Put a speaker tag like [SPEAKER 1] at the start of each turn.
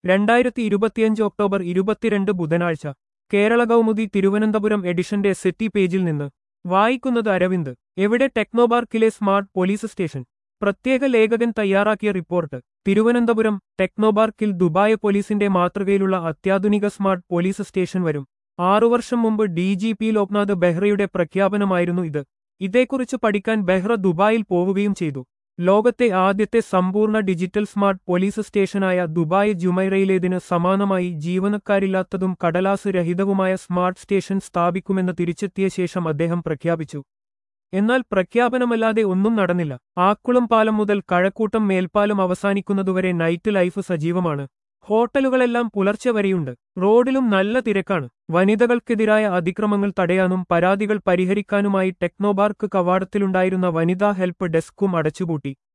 [SPEAKER 1] രണ്ടായിരത്തി ഇരുപത്തിയഞ്ച് ഒക്ടോബർ ഇരുപത്തിരണ്ട് ബുധനാഴ്ച കേരള കൗമുദി തിരുവനന്തപുരം എഡിഷന്റെ സെറ്റി പേജിൽ നിന്ന് വായിക്കുന്നത് അരവിന്ദ് എവിടെ ടെക്നോപാർക്കിലെ സ്മാർട്ട് പോലീസ് സ്റ്റേഷൻ പ്രത്യേക ലേഖകൻ തയ്യാറാക്കിയ റിപ്പോർട്ട് തിരുവനന്തപുരം ടെക്നോപാർക്കിൽ ദുബായ് പോലീസിന്റെ മാതൃകയിലുള്ള അത്യാധുനിക സ്മാർട്ട് പോലീസ് സ്റ്റേഷൻ വരും ആറു വർഷം മുമ്പ് ഡി ജി പി ലോക്നാഥ് ബെഹ്റയുടെ പ്രഖ്യാപനമായിരുന്നു ഇത് ഇതേക്കുറിച്ച് പഠിക്കാൻ ബെഹ്റ ദുബായിൽ പോവുകയും ചെയ്തു ലോകത്തെ ആദ്യത്തെ സമ്പൂർണ്ണ ഡിജിറ്റൽ സ്മാർട്ട് പോലീസ് സ്റ്റേഷനായ ദുബായ് ജുമൈറയിലേതിന് സമാനമായി ജീവനക്കാരില്ലാത്തതും കടലാസ് രഹിതവുമായ സ്മാർട്ട് സ്റ്റേഷൻ സ്ഥാപിക്കുമെന്ന് തിരിച്ചെത്തിയ ശേഷം അദ്ദേഹം പ്രഖ്യാപിച്ചു എന്നാൽ പ്രഖ്യാപനമല്ലാതെ ഒന്നും നടന്നില്ല ആക്കുളം പാലം മുതൽ കഴക്കൂട്ടം മേൽപ്പാലം അവസാനിക്കുന്നതുവരെ നൈറ്റ് ലൈഫ് സജീവമാണ് ഹോട്ടലുകളെല്ലാം പുലർച്ചെ വരെയുണ്ട് റോഡിലും നല്ല തിരക്കാണ് വനിതകൾക്കെതിരായ അതിക്രമങ്ങൾ തടയാനും പരാതികൾ പരിഹരിക്കാനുമായി ടെക്നോപാർക്ക് കവാടത്തിലുണ്ടായിരുന്ന വനിതാ ഹെൽപ്പ് ഡെസ്കും അടച്ചുപൂട്ടി